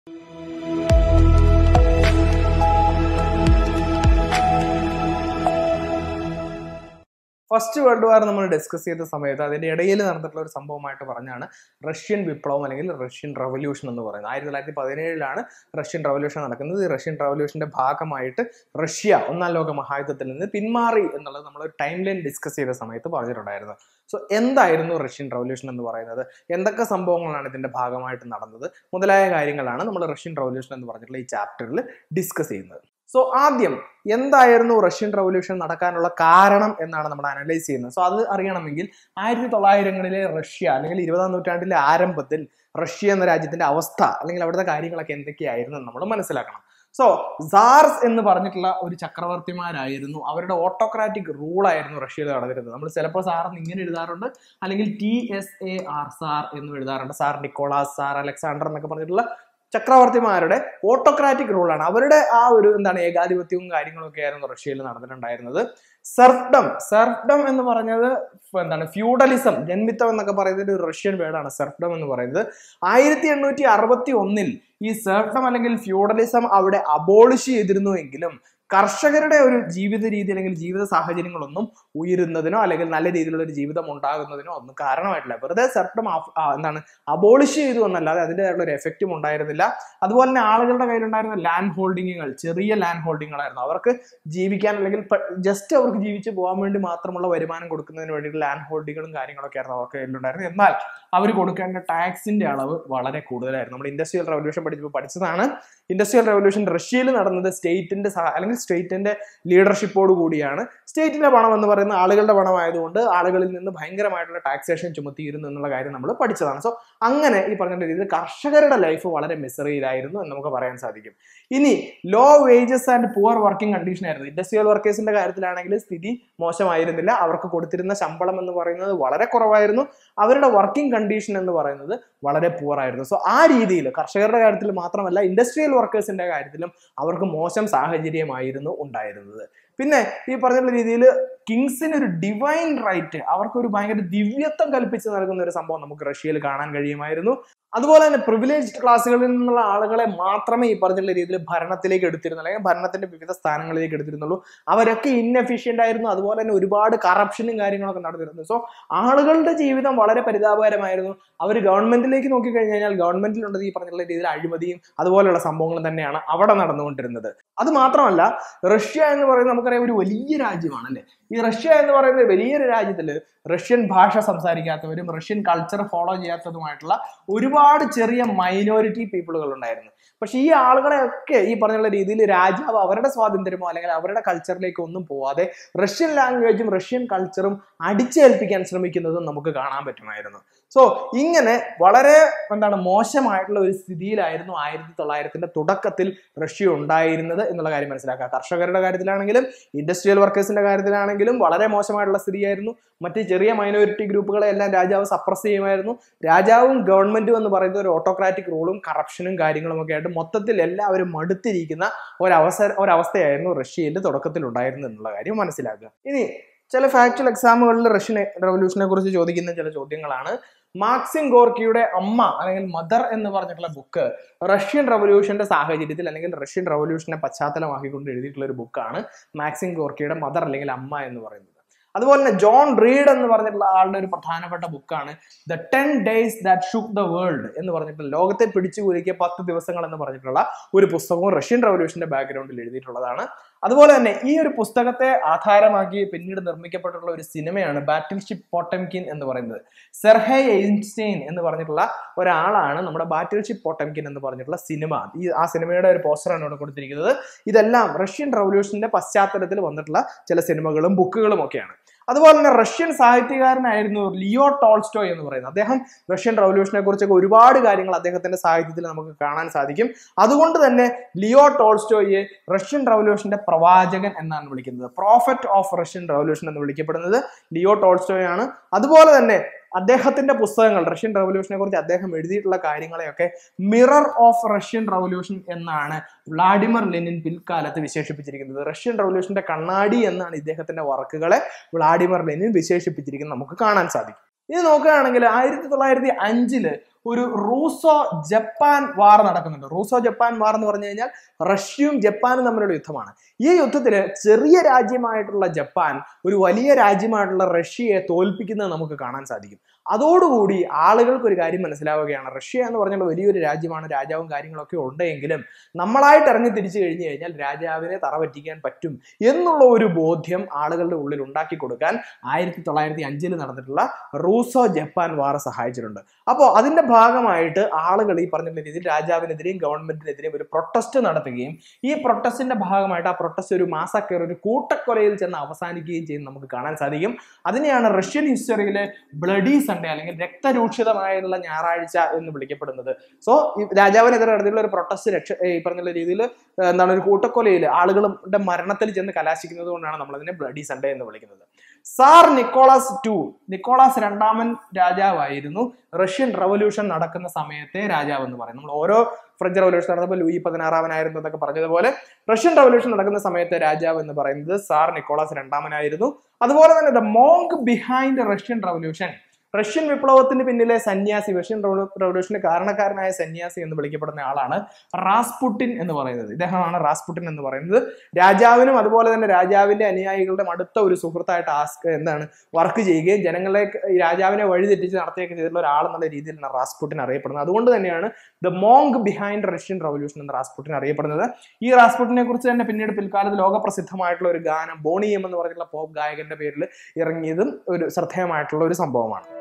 first world war നമ്മൾ discuss ചെയ്ത സമയത്ത് അതിന്റെ ഇടയിൽ നടന്നിട്ടുള്ള ഒരു സംഭവമായിട്ട് പറഞ്ഞാണ് റഷ്യൻ വിപ്ലവം അല്ലെങ്കിൽ റഷ്യൻ റവല്യൂഷൻ എന്ന് പറയുന്നത് ആയിരത്തി തൊള്ളായിരത്തി പതിനേഴിലാണ് റഷ്യൻ റവല്യൂഷൻ നടക്കുന്നത് ഈ റഷ്യൻ റവല്യൂഷന്റെ ഭാഗമായിട്ട് റഷ്യ ഒന്നാം ലോക മഹായുദ്ധത്തിൽ നിന്ന് പിന്മാറി എന്നുള്ളത് നമ്മൾ ടൈം ലൈൻ ഡിസ്കസ് ചെയ്ത സമയത്ത് പറഞ്ഞിട്ടുണ്ടായിരുന്നു സോ എന്തായിരുന്നു റഷ്യൻ റവല്യൂഷൻ എന്ന് പറയുന്നത് എന്തൊക്കെ സംഭവങ്ങളാണ് ഇതിന്റെ ഭാഗമായിട്ട് നടന്നത് മുതലായ കാര്യങ്ങളാണ് നമ്മൾ റഷ്യൻ റവല്യൂഷൻ എന്ന് പറഞ്ഞിട്ടുള്ള ഈ ചാപ്റ്ററിൽ ഡിസ്കസ് ചെയ്യുന്നത് സോ ആദ്യം എന്തായിരുന്നു റഷ്യൻ റവല്യൂഷൻ നടക്കാനുള്ള കാരണം എന്നാണ് നമ്മൾ അനലൈസ് ചെയ്യുന്നത് സോ അത് അറിയണമെങ്കിൽ ആയിരത്തി തൊള്ളായിരങ്ങളിലെ റഷ്യ അല്ലെങ്കിൽ ഇരുപതാം നൂറ്റാണ്ടിലെ ആരംഭത്തിൽ റഷ്യ എന്ന രാജ്യത്തിന്റെ അവസ്ഥ അല്ലെങ്കിൽ അവിടുത്തെ കാര്യങ്ങളൊക്കെ എന്തൊക്കെയായിരുന്നു എന്ന് നമ്മൾ മനസ്സിലാക്കണം സോ സാർസ് എന്ന് പറഞ്ഞിട്ടുള്ള ഒരു ചക്രവർത്തിമാരായിരുന്നു അവരുടെ ഓട്ടോക്രാറ്റിക് റൂൾ ആയിരുന്നു റഷ്യയിൽ നടന്നിരുന്നത് നമ്മൾ ചിലപ്പോൾ സാർ എന്ന് ഇങ്ങനെ എഴുതാറുണ്ട് അല്ലെങ്കിൽ T S A R tsar എന്ന് എഴുതാറുണ്ട് സാർ നിക്കോളാസ് സാർ അലക്സാണ്ടർ എന്നൊക്കെ പറഞ്ഞിട്ടുള്ള ചക്രവർത്തിമാരുടെ ഓട്ടോക്രാറ്റിക് റൂളാണ് അവരുടെ ആ ഒരു എന്താണ് ഏകാധിപത്യവും കാര്യങ്ങളൊക്കെ ആയിരുന്നു റഷ്യയിൽ നടന്നിട്ടുണ്ടായിരുന്നത് സെർഫ്ഡം സെർഫ്ഡം എന്ന് പറഞ്ഞത് എന്താണ് ഫ്യൂഡലിസം ജന്മിത്തം എന്നൊക്കെ പറയുന്നത് ഒരു റഷ്യൻ വേർഡാണ് സെർഫ്ഡം എന്ന് പറയുന്നത് ആയിരത്തി എണ്ണൂറ്റി അറുപത്തി ഒന്നിൽ ഈ സെർഫ്ഡം അല്ലെങ്കിൽ ഫ്യൂഡലിസം അവിടെ അബോളിഷ് ചെയ്തിരുന്നുവെങ്കിലും കർഷകരുടെ ഒരു ജീവിത രീതി അല്ലെങ്കിൽ ജീവിത സാഹചര്യങ്ങളൊന്നും ഉയരുന്നതിനോ അല്ലെങ്കിൽ നല്ല രീതിയിലുള്ള ഒരു ജീവിതം ഉണ്ടാകുന്നതിനോ ഒന്നും കാരണമായിട്ടില്ല വെറുതെ സെർഫ്ഡം എന്താണ് അബോളിഷ് ചെയ്തു എന്നല്ലാതെ അതിൻ്റെതായിട്ടുള്ള ഒരു എഫക്റ്റും ഉണ്ടായിരുന്നില്ല അതുപോലെ തന്നെ ആളുകളുടെ കയ്യിലുണ്ടായിരുന്ന ലാൻഡ് ഹോൾഡിങ്ങുകൾ ചെറിയ ലാൻഡ് ഹോൾഡിങ്ങുകളായിരുന്നു അവർക്ക് ജീവിക്കാൻ അല്ലെങ്കിൽ ജസ്റ്റ് അവർക്ക് ജീവിച്ച് പോകാൻ വേണ്ടി മാത്രമുള്ള വരുമാനം കൊടുക്കുന്നതിന് വേണ്ടിയിട്ട് ലാൻഡ് ഹോൾഡിങ്ങുകളും കാര്യങ്ങളൊക്കെ ആയിരുന്നു അവർക്ക് കയ്യിലുണ്ടായിരുന്നത് എന്നാൽ അവർ കൊടുക്കേണ്ട ടാക്സിന്റെ അളവ് വളരെ കൂടുതലായിരുന്നു നമ്മൾ ഇൻഡസ്ട്രിയൽ റവല്യൂഷൻ പഠിച്ചപ്പോൾ പഠിച്ചതാണ് ഇൻഡസ്ട്രിയൽ റവല്യൂഷൻ റഷ്യയിൽ നടന്നത് സ്റ്റേറ്റിന്റെ അല്ലെങ്കിൽ സ്റ്റേറ്റിന്റെ ലീഡർഷിപ്പോട് കൂടിയാണ് സ്റ്റേറ്റിന്റെ പണം എന്ന് പറയുന്ന ആളുകളുടെ പണമായതുകൊണ്ട് ആളുകളിൽ നിന്ന് ഭയങ്കരമായിട്ടുള്ള ടാക്സേഷൻ ചുമത്തിയിരുന്നു എന്നുള്ള കാര്യം നമ്മൾ പഠിച്ചതാണ് സോ അങ്ങനെ ഈ പറഞ്ഞ രീതിയിൽ കർഷകരുടെ ലൈഫ് വളരെ മിസറിയിലായിരുന്നു എന്ന് നമുക്ക് പറയാൻ സാധിക്കും ഇനി low wages and poor working condition ആയിരുന്നു ഇൻഡസ്ട്രിയൽ വർക്കേഴ്സിന്റെ കാര്യത്തിലാണെങ്കിൽ സ്ഥിതി മോശമായിരുന്നില്ല അവർക്ക് കൊടുത്തിരുന്ന ശമ്പളം എന്ന് പറയുന്നത് വളരെ കുറവായിരുന്നു അവരുടെ വർക്കിംഗ് കണ്ടീഷൻ എന്ന് പറയുന്നത് വളരെ പുവർ ആയിരുന്നു സോ ആ രീതിയിൽ കർഷകരുടെ കാര്യത്തിൽ മാത്രമല്ല ഇൻഡസ്ട്രിയൽ വർക്കേഴ്സിന്റെ കാര്യത്തിലും അവർക്ക് മോശം സാഹചര്യമായിരുന്നു ഉണ്ടായിരുന്നത് പിന്നെ ഈ പറഞ്ഞ രീതിയിൽ കിങ്സിന് ഒരു ഡിവൈൻ റൈറ്റ് അവർക്ക് ഒരു ഭയങ്കര ദിവ്യത്വം കൽപ്പിച്ച് നൽകുന്ന ഒരു സംഭവം നമുക്ക് റഷ്യയിൽ കാണാൻ കഴിയുമായിരുന്നു അതുപോലെ തന്നെ പ്രിവിലേജ്ഡ് ക്ലാസ്സുകളിൽ നിന്നുള്ള ആളുകളെ മാത്രമേ ഈ പറഞ്ഞിട്ടുള്ള രീതിയിൽ ഭരണത്തിലേക്ക് എടുത്തിരുന്നു അല്ലെങ്കിൽ ഭരണത്തിന്റെ വിവിധ സ്ഥാനങ്ങളിലേക്ക് എടുത്തിരുന്നുള്ളൂ അവരൊക്കെ ഇൻഎഫിഷ്യന്റ് ആയിരുന്നു അതുപോലെ തന്നെ ഒരുപാട് കറപ്ഷനും കാര്യങ്ങളൊക്കെ നടന്നിരുന്നു സോ ആളുകളുടെ ജീവിതം വളരെ പരിതാപകരമായിരുന്നു അവർ ഗവൺമെന്റിലേക്ക് നോക്കിക്കഴിഞ്ഞ് കഴിഞ്ഞാൽ ഗവൺമെന്റിലുള്ളത് ഈ പറഞ്ഞിട്ടുള്ള രീതിയിൽ അഴിമതിയും അതുപോലെയുള്ള സംഭവങ്ങളും തന്നെയാണ് അവിടെ നടന്നുകൊണ്ടിരുന്നത് അത് മാത്രമല്ല റഷ്യ എന്ന് പറയുന്നത് നമുക്കറിയാം ഒരു വലിയ രാജ്യമാണ് അല്ലെ ഈ റഷ്യ എന്ന് പറയുന്ന വലിയൊരു രാജ്യത്തിൽ റഷ്യൻ ഭാഷ സംസാരിക്കാത്തവരും റഷ്യൻ കൾച്ചർ ഫോളോ ചെയ്യാത്തതുമായിട്ടുള്ള ഒരുപാട് ചെറിയ മൈനോറിറ്റി പീപ്പിളുകൾ ഉണ്ടായിരുന്നു പക്ഷെ ഈ ആളുകളെയൊക്കെ ഈ പറഞ്ഞുള്ള രീതിയിൽ രാജാവ് അവരുടെ സ്വാതന്ത്ര്യമോ അല്ലെങ്കിൽ അവരുടെ കൾച്ചറിലേക്ക് ഒന്നും പോവാതെ റഷ്യൻ ലാംഗ്വേജും റഷ്യൻ കൾച്ചറും അടിച്ചേൽപ്പിക്കാൻ ശ്രമിക്കുന്നതും നമുക്ക് കാണാൻ പറ്റുമായിരുന്നു സോ ഇങ്ങനെ വളരെ എന്താണ് മോശമായിട്ടുള്ള ഒരു സ്ഥിതിയിലായിരുന്നു ആയിരത്തി തൊള്ളായിരത്തിന്റെ തുടക്കത്തിൽ റഷ്യ ഉണ്ടായിരുന്നത് എന്നുള്ള കാര്യം മനസ്സിലാക്കുക കർഷകരുടെ കാര്യത്തിലാണെങ്കിലും ഇൻഡസ്ട്രിയൽ വർക്കേഴ്സിന്റെ കാര്യത്തിലാണെങ്കിലും വളരെ മോശമായിട്ടുള്ള സ്ഥിതിയായിരുന്നു മറ്റ് ചെറിയ മൈനോറിറ്റി ഗ്രൂപ്പുകളെ എല്ലാം രാജാവ് സപ്രസ് ചെയ്യുമായിരുന്നു രാജാവും ഗവൺമെന്റും എന്ന് പറയുന്ന ഒരു ഓട്ടോക്രാറ്റിക് റൂളും കറപ്ഷനും കാര്യങ്ങളും ഒക്കെ ആയിട്ട് മൊത്തത്തിൽ എല്ലാവരും മടുത്തിരിക്കുന്ന ഒരവസര ഒരവസ്ഥയായിരുന്നു റഷ്യയിൽ തുടക്കത്തിൽ ഉണ്ടായിരുന്നു എന്നുള്ള കാര്യം മനസ്സിലാക്കുക ഇനി ചില ഫാക്ച്വൽ എക്സാമുകളിൽ റഷ്യൻ റവല്യൂഷനെ കുറിച്ച് ചോദിക്കുന്ന ചില ചോദ്യങ്ങളാണ് മാക്സിം ഗോർക്കിയുടെ അമ്മ അല്ലെങ്കിൽ മദർ എന്ന് പറഞ്ഞിട്ടുള്ള ബുക്ക് റഷ്യൻ റവല്യൂഷന്റെ സാഹചര്യത്തിൽ അല്ലെങ്കിൽ റഷ്യൻ റവല്യൂഷനെ പശ്ചാത്തലമാക്കിക്കൊണ്ട് എഴുതിയിട്ടുള്ള ഒരു ബുക്കാണ് മാക്സിം ഗോർക്കിയുടെ മദർ അല്ലെങ്കിൽ അമ്മ എന്ന് പറയുന്നത് അതുപോലെ തന്നെ ജോൺ റീഡ് എന്ന് പറഞ്ഞിട്ടുള്ള ആളുടെ ഒരു പ്രധാനപ്പെട്ട ബുക്കാണ് the ten days that shook the world എന്ന് പറഞ്ഞിട്ടുള്ള ലോകത്തെ പിടിച്ചു കുലുക്കിയ പത്ത് ദിവസങ്ങൾ എന്ന് പറഞ്ഞിട്ടുള്ള ഒരു പുസ്തകവും റഷ്യൻ റവല്യൂഷന്റെ ബാക്ക്ഗ്രൗണ്ടിൽ എഴുതിയിട്ടുള്ളതാണ് അതുപോലെ തന്നെ ഈ ഒരു പുസ്തകത്തെ ആധാരമാക്കി പിന്നീട് നിർമ്മിക്കപ്പെട്ടിട്ടുള്ള ഒരു സിനിമയാണ് ബാറ്റിൽഷിപ്പ് പോട്ടംകിൻ എന്ന് പറയുന്നത് സെർഹെ എയിൻസ്റ്റൈൻ എന്ന് പറഞ്ഞിട്ടുള്ള ഒരാളാണ് നമ്മുടെ ബാറ്റിൽഷിപ്പ് പോട്ടംകിൻ എന്ന് പറഞ്ഞിട്ടുള്ള സിനിമ ഈ ആ സിനിമയുടെ ഒരു പോസ്റ്ററാണ് ഇവിടെ കൊടുത്തിരിക്കുന്നത് ഇതെല്ലാം റഷ്യൻ റവല്യൂഷന്റെ പശ്ചാത്തലത്തിൽ വന്നിട്ടുള്ള ചില സിനിമകളും ബുക്കുകളും ഒക്കെയാണ് അതുപോലെ തന്നെ റഷ്യൻ സാഹിത്യകാരനായിരുന്നു ലിയോ ടോൾസ്റ്റോയ് എന്ന് പറയുന്നത് അദ്ദേഹം റഷ്യൻ റവല്യൂഷനെ കുറിച്ചൊക്കെ ഒരുപാട് കാര്യങ്ങൾ അദ്ദേഹത്തിന്റെ സാഹിത്യത്തിൽ നമുക്ക് കാണാൻ സാധിക്കും അതുകൊണ്ട് തന്നെ ലിയോ ടോൾസ്റ്റോയെ റഷ്യൻ റവല്യൂഷന്റെ പ്രവാചകൻ എന്നാണ് വിളിക്കുന്നത് പ്രോഫറ്റ് ഓഫ് റഷ്യൻ റവല്യൂഷൻ എന്ന് വിളിക്കപ്പെടുന്നത് ലിയോ ടോൾസ്റ്റോയ് ആണ് അതുപോലെ തന്നെ അദ്ദേഹത്തിന്റെ പുസ്തകങ്ങൾ റഷ്യൻ റവല്യൂഷനെ കുറിച്ച് അദ്ദേഹം എഴുതിയിട്ടുള്ള കാര്യങ്ങളെയൊക്കെ മിറർ ഓഫ് റഷ്യൻ റവല്യൂഷൻ എന്നാണ് വ്ളാഡിമർ ലെനിൻ പിൽക്കാലത്ത് വിശേഷിപ്പിച്ചിരിക്കുന്നത് റഷ്യൻ റവല്യൂഷന്റെ കണ്ണാടി എന്നാണ് ഇദ്ദേഹത്തിന്റെ വർക്കുകളെ വ്ളാഡിമർ ലെനിൻ വിശേഷിപ്പിച്ചിരിക്കുന്നത് നമുക്ക് കാണാൻ സാധിക്കും ഇത് നോക്കുകയാണെങ്കിൽ ആയിരത്തി തൊള്ളായിരത്തി അഞ്ചില് ഒരു റൂസോ ജപ്പാൻ വാർ നടക്കുന്നുണ്ട് റൂസോ ജപ്പാൻ വാർ എന്ന് പറഞ്ഞു കഴിഞ്ഞാൽ റഷ്യയും ജപ്പാനും തമ്മിലുള്ള യുദ്ധമാണ് ഈ യുദ്ധത്തിൽ ചെറിയ രാജ്യമായിട്ടുള്ള ജപ്പാൻ ഒരു വലിയ രാജ്യമായിട്ടുള്ള റഷ്യയെ തോൽപ്പിക്കുന്നത് നമുക്ക് കാണാൻ സാധിക്കും അതോടുകൂടി ആളുകൾക്ക് ഒരു കാര്യം മനസ്സിലാവുകയാണ് റഷ്യ എന്ന് പറഞ്ഞാൽ വലിയൊരു രാജ്യമാണ് രാജാവും കാര്യങ്ങളൊക്കെ ഉണ്ടെങ്കിലും നമ്മളായിട്ട് ഇറങ്ങി തിരിച്ചു കഴിഞ്ഞു കഴിഞ്ഞാൽ രാജാവിനെ തറ പറ്റിക്കാൻ പറ്റും എന്നുള്ള ഒരു ബോധ്യം ആളുകളുടെ ഉള്ളിൽ ഉണ്ടാക്കി കൊടുക്കാൻ ആയിരത്തി തൊള്ളായിരത്തി അഞ്ചിൽ നടന്നിട്ടുള്ള റൂസോ ജപ്പാൻ വാർ സഹായിച്ചിട്ടുണ്ട് അപ്പോൾ അതിന്റെ ഭാഗമായിട്ട് ആളുകൾ ഈ പറഞ്ഞ രീതിയിൽ രാജാവിനെതിരെയും ഗവൺമെന്റിനെതിരെയും ഒരു പ്രൊട്ടസ്റ്റ് നടത്തുകയും ഈ പ്രൊട്ടസ്റ്റിന്റെ ഭാഗമായിട്ട് ആ പ്രൊട്ടസ്റ്റ് ഒരു മാസക്കർ ഒരു കൂട്ടക്കൊലയിൽ ചെന്ന് അവസാനിക്കുകയും ചെയ്യുന്നത് നമുക്ക് കാണാൻ സാധിക്കും അതിനെയാണ് റഷ്യൻ ഹിസ്റ്ററിയിലെ ബ്ലഡി സൺഡേ അല്ലെങ്കിൽ രക്തരൂക്ഷിതമായുള്ള ഞായറാഴ്ച എന്ന് വിളിക്കപ്പെടുന്നത് സോ ഈ രാജാവിനെതിരെ നടത്തിയുള്ള ഒരു പ്രൊട്ടസ്റ്റ് രക്ഷ ഈ പറഞ്ഞ രീതിയിൽ എന്താണ് ഒരു കൂട്ടക്കൊലയിൽ ആളുകളുടെ മരണത്തിൽ ചെന്ന് കലാശിക്കുന്നത് കൊണ്ടാണ് നമ്മൾ അതിനെ ബ്ലഡി സൺഡേ എന്ന് വിളിക്കുന്നത് സാർ നിക്കോളാസ് ടു നിക്കോളാസ് രണ്ടാമൻ രാജാവായിരുന്നു റഷ്യൻ റവല്യൂഷൻ നടക്കുന്ന സമയത്തെ രാജാവ് എന്ന് പറയും നമ്മൾ ഓരോ ഫ്രഞ്ച് റവല്യൂഷൻ നടന്നപ്പോൾ ലൂയി പതിനാറാമനായിരുന്നു എന്നൊക്കെ പറഞ്ഞതുപോലെ റഷ്യൻ റവല്യൂഷൻ നടക്കുന്ന സമയത്തെ രാജാവ് എന്ന് പറയുന്നത് സാർ നിക്കോളാസ് രണ്ടാമനായിരുന്നു അതുപോലെ തന്നെ the monk behind Russian revolution Russian വിപ്ലവത്തിന് പിന്നിലെ സന്യാസി റഷ്യൻ റവല്യൂഷന് കാരണക്കാരനായ സന്യാസി എന്ന് വിളിക്കപ്പെടുന്ന ആളാണ് റാസ്പുട്ടിൻ എന്ന് പറയുന്നത് ഇദ്ദേഹമാണ് റാസ്പുട്ടിൻ എന്ന് പറയുന്നത് രാജാവിനും അതുപോലെ തന്നെ രാജാവിന്റെ അനുയായികളുടെ അടുത്ത ഒരു സുഹൃത്തായിട്ട് ആസ്ക് എന്താണ് വർക്ക് ചെയ്യുകയും ജനങ്ങളെ ഈ രാജാവിനെ വഴിതെറ്റിച്ച് നടത്തുകയൊക്കെ ചെയ്തിട്ടുള്ള ഒരാളെന്നുള്ള രീതിയിലാണ് റാസ്പുട്ടിൻ അറിയപ്പെടുന്നത് അതുകൊണ്ട് തന്നെയാണ് the monk behind Russian revolution എന്ന് റാസ്പുട്ടിൻ അറിയപ്പെടുന്നത് ഈ റാസ്പുട്ടിനെ കുറിച്ച് തന്നെ പിന്നീട് പിൽക്കാലത്ത് ലോകപ്രസിദ്ധമായിട്ടുള്ള ഒരു ഗാനം ബോണിയം എന്ന് പറഞ്ഞിട്ടുള്ള പോപ്പ് ഗായകന്റെ പേരിൽ ഇറങ്ങിയതും ഒരു ശ്രദ്ധേയമായിട്ടുള്ള ഒരു സംഭവമാണ്